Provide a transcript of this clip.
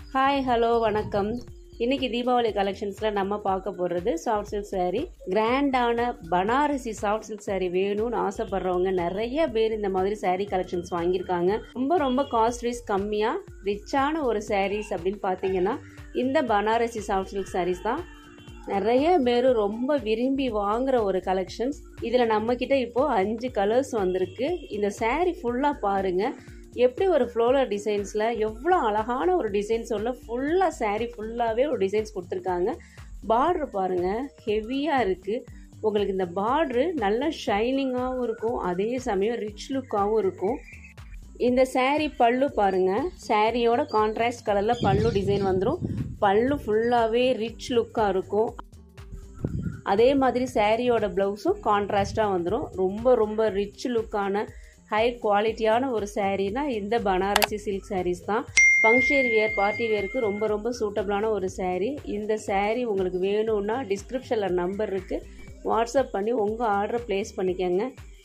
hi hello வணக்கம் இன்னைக்கு தீபாவளி கலெக்ஷன்ஸில் நம்ம பார்க்க போகிறது சாஃப்ட் சில்க் saree கிராண்டான பனாரசி சாஃப்ட் சில்க் saree வேணும்னு ஆசைப்படுறவங்க நிறைய பேர் இந்த மாதிரி saree கலெக்ஷன்ஸ் வாங்கியிருக்காங்க ரொம்ப ரொம்ப காஸ்ட் வைஸ் கம்மியாக ரிச்சான ஒரு sarees அப்படின்னு பார்த்தீங்கன்னா இந்த பனாரசி சாஃப்ட் சில்க் sarees தான் நிறைய பேர் ரொம்ப விரும்பி வாங்குற ஒரு கலெக்ஷன்ஸ் இதில் நம்மக்கிட்ட இப்போது அஞ்சு கலர்ஸ் வந்திருக்கு இந்த saree ஃபுல்லாக பாருங்கள் எப்படி ஒரு ஃப்ளோலர் டிசைன்ஸில் எவ்வளோ அழகான ஒரு டிசைன்ஸ் உள்ள ஃபுல்லாக saree ஃபுல்லாகவே ஒரு டிசைன்ஸ் கொடுத்துருக்காங்க பார்ட்ரு பாருங்கள் ஹெவியாக இருக்குது உங்களுக்கு இந்த பார்ட்ரு நல்ல ஷைனிங்காகவும் இருக்கும் அதே சமயம் ரிச் லுக்காகவும் இருக்கும் இந்த saree பல்லு பாருங்கள் சாரியோட கான்ட்ராஸ்ட் கலரில் பல்லு டிசைன் வந்துடும் பல்லு ஃபுல்லாகவே ரிச் லுக்காக இருக்கும் அதே மாதிரி சாரியோட ப்ளவுஸும் கான்ட்ராஸ்டாக வந்துடும் ரொம்ப ரொம்ப ரிச் லுக்கான ஹை குவாலிட்டியான ஒரு சாரீனா இந்த பனாரசி சில்க் sarees தான் ஃபங்க்ஷன் வியர் பார்ட்டி வேருக்கு ரொம்ப ரொம்ப சூட்டபிளான ஒரு saree இந்த saree உங்களுக்கு வேணும்னா டிஸ்கிரிப்ஷனில் நம்பர் இருக்குது வாட்ஸ்அப் பண்ணி உங்கள் ஆர்டரை ப்ளேஸ் பண்ணிக்கோங்க